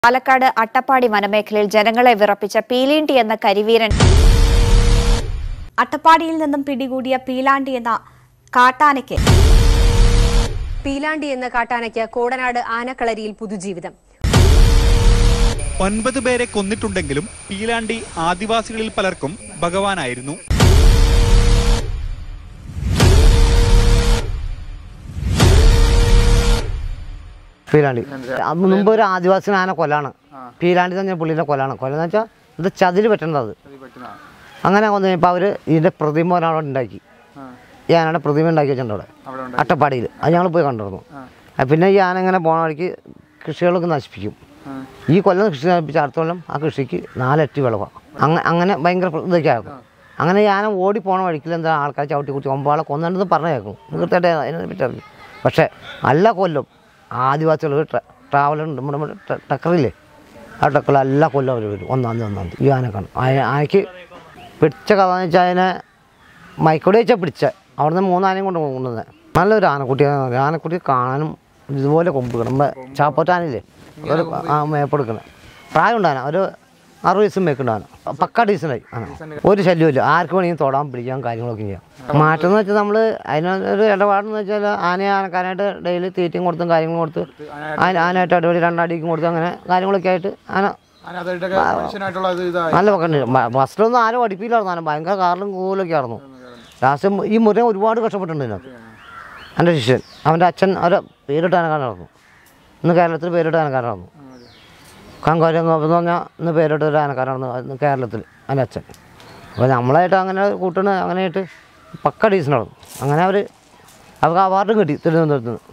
പാലക്കാട് അട്ടപ്പാടി വനമേഖലയിൽ ജനങ്ങളെ വിറപ്പിച്ച പീലീണ്ടി എന്ന കരിവീരൻ അട്ടപ്പാടിയിൽ നിന്നും പിടികൂടിയ പീലാണ്ടി എന്ന കാട്ടാനയ്ക്ക് പീലാണ്ടി എന്ന കാട്ടാനയ്ക്ക് കോടനാട് ആനക്കളരിയിൽ പുതുജീവിതം ഒൻപത് പേരെ കൊന്നിട്ടുണ്ടെങ്കിലും പീലാണ്ടി ആദിവാസികളിൽ പലർക്കും ഭഗവാനായിരുന്നു പീലാണ്ടി അത് മുമ്പ് ഒരു ആദിവാസി ആന കൊല്ലാണ് പീലാണ്ടി തന്നെ പുള്ളിയുടെ കൊല്ലാണ് കൊല്ലെന്ന് വെച്ചാൽ ഇത് ചതിൽ പറ്റുന്നത് അങ്ങനെ വന്നു കഴിഞ്ഞപ്പോൾ അവർ ഇതിൻ്റെ പ്രതിമ ഒരാളോട് ഉണ്ടാക്കി ഈ ആനയുടെ പ്രതിമ ഉണ്ടാക്കി വെച്ചിട്ടുണ്ട് അവിടെ അട്ടപ്പാടിയിൽ അത് ഞങ്ങൾ പോയി കണ്ടിരുന്നു ആ, പിന്നെ ഈ ആന ഇങ്ങനെ പോണ വഴിക്ക് കൃഷികളൊക്കെ നശിപ്പിക്കും ഈ കൊല്ലം കൃഷി നശിപ്പിച്ച അടുത്ത കൊല്ലം ആ കൃഷിക്ക് നാലറ്റി വിളവാണ് അങ്ങനെ അങ്ങനെ ഭയങ്കര പ്ര- ഇതൊക്കെ ആയിരുന്നു അങ്ങനെ ഈ ആന ഓടി പോണ വഴിക്കിൽ എന്താ ആൾക്കാർ ചവിട്ടി കുത്തി ഒമ്പാളെ കൊന്നിട്ടെന്ന് പറഞ്ഞു കേൾക്കും തീർച്ചയായിട്ടും അതിനെ പറ്റി അറിയില്ല പക്ഷേ എല്ലാ കൊല്ലം ആദിവാസികൾ ട്രാവലുണ്ട് നമ്മുടെ ഇവിടെ ടെ- ടക്കറില്ലേ ആ ടക്കറിൽ എല്ലാ കൊല്ലം അവർ വരും ഒന്നാം തീയതി ഒന്നാം തീയതി ഈ ആന കാണും ആന- ആനയ്ക്ക് പിടിച്ച കഥ എന്ന് വെച്ചാൽ അതിനെ മൈക്കോടി വെച്ചാൽ പിടിച്ച അവിടുന്ന് മൂന്നാനയും കൊണ്ട് കൊണ്ടുവന്നത് നല്ലൊരു ആനക്കുട്ടിയാണ് ആനക്കുട്ടി കാണാനും ഇതുപോലെ കൊമ്പ് നമ്മുടെ ചാപ്പോറ്റാനില്ലേ ഒരു ആ മേപ്പെടുക്കണം പ്രായം ഉണ്ടാന ഒരു അറുപത് വയസ്സും മേക്കുണ്ടാന പക്ക ഡീസൻ്റായി ആണ് ഒരു ശല്യമില്ല ആർക്ക് വേണമെങ്കിലും തൊടാൻ പിടിക്കാൻ കാര്യങ്ങളൊക്കെ ചെയ്യാം മാറ്റം എന്ന് വെച്ചാൽ നമ്മൾ അതിനൊരു ഇടപാടെന്ന് വെച്ചാൽ ആനയെ ആനക്കാനായിട്ട് ഡെയിലി തീറ്റയും കൊടുത്തും കാര്യങ്ങളും കൊടുത്ത് ആന ആനയായിട്ട് അടിപൊളി രണ്ടടിക്കും കൊടുത്ത് അങ്ങനെ കാര്യങ്ങളൊക്കെ ആയിട്ട് ആന നല്ല പക്കണ്ട് ഫസ്റ്റിലൊന്നും ആരും പഠിപ്പില്ലായിരുന്നു ആന ഭയങ്കര കാറിലും കൂലൊക്കെ ആയിരുന്നു ലാസ്റ്റ് ഈ മുരൻ ഒരുപാട് കഷ്ടപ്പെട്ടിട്ടുണ്ട് ഇതിനകത്ത് എൻ്റെ ശിഷ്യൻ അവൻ്റെ അച്ഛൻ അവരെ പേരിട്ട് ആനക്കാരനായിരുന്നു ഇന്ന് കേരളത്തിൽ പേരിട്ട് ആനക്കാരനായിരുന്നു കങ്കാരം എന്ന് പറഞ്ഞാൽ ഇന്ന് പേരിട്ട് ഒരു ആനക്കാരാണ് ഇന്ന് കേരളത്തിൽ എൻ്റെ അച്ഛൻ അപ്പോൾ നമ്മളായിട്ട് അങ്ങനെ കൂട്ടണ് അങ്ങനെയായിട്ട് പക്ക ഡീസൻ്റായിരുന്നു അങ്ങനെ അവർ അവർക്ക് അവാർഡും കിട്ടി തിരുവനന്തപുരത്ത് നിന്ന്